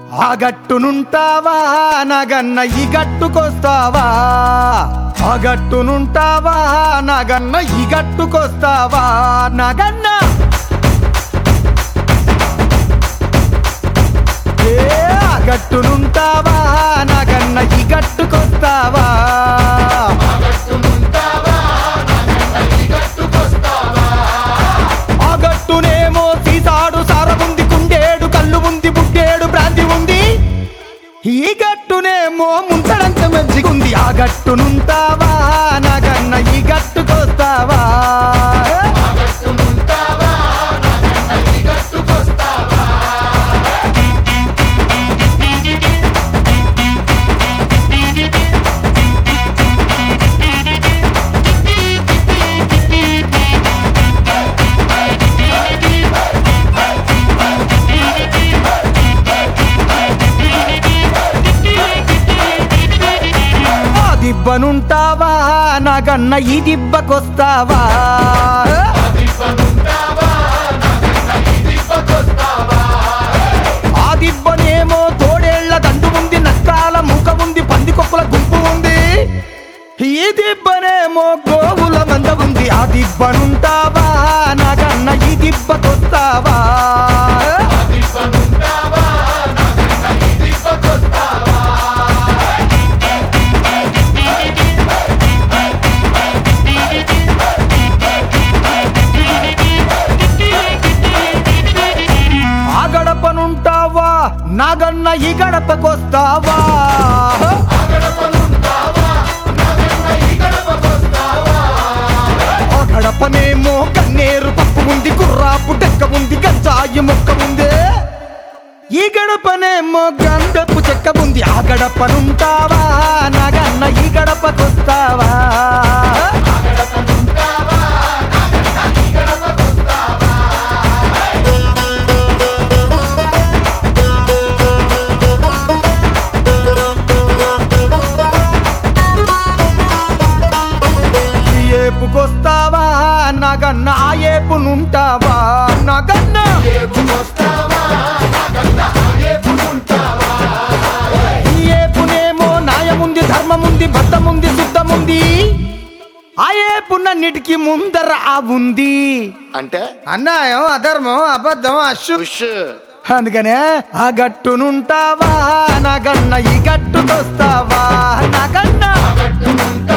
ఆ గట్టునుంటావా నగన్న ఈ గట్టుకొస్తావా ఆ గట్టునుంటావా నగన్న ఈ గట్టుకొస్తావా నగన్న ఏ ఆ గట్టునుంటావా నగన్న ఈ గట్టుకొస్తావా ఆ గట్టునేమో సీసాడు సారముంది కుండేడు కళ్ళు ఉంది బుడ్డేడు భ్రాంతి ఉంది ఈ గట్టునేమో ముంచడంత మంచిగుంది ఆ గట్టునుంటావా నగన్న ఈ గట్టుకొస్తావా ఆ దిబ్బనుంటావా నగన్న ఈ దిబ్బకొస్తావా ఆ దిబ్బనేమో తోడేళ్ల దండు ఉంది నక్కాల ముఖ ఉంది పందికొక్కుల గుంపు ఉంది ఈ దిబ్బనేమో గోవుల మంద ఉంది ఆ దిబ్బనుంటావా నగన్న ఈ దిబ్బకొస్తావా ఆ గడపనుంటావా నాగన్న ఈ గడపకొస్తావా ఆ గడపనేమో కన్నేరు పప్పు ఉంది కుర్రాపు డెక్క ఉంది గంజాయి మొక్క ఉంది ఈ గడపనేమో గంధపు చెక్క ఉంది ఆ గడపనుంటావా నాగన్న ఈ గడపకొస్తావా ఈ ఏపుకొస్తావా నగన్న ఆ ఏపునుంటావా నగన్న ఈ ఏపునేమో న్యాయముంది ధర్మముంది బద్దముంది శుద్ధముంది ఆ ఏపునన్నిటికీ ముందర ఆ ఉంది అంటే అన్యాయం అధర్మం అబద్ధం అశు ఉష్ అందుకనే ఆ గట్టునుంటావా నగన్న ఈ గట్టుకొస్తావా నగన్న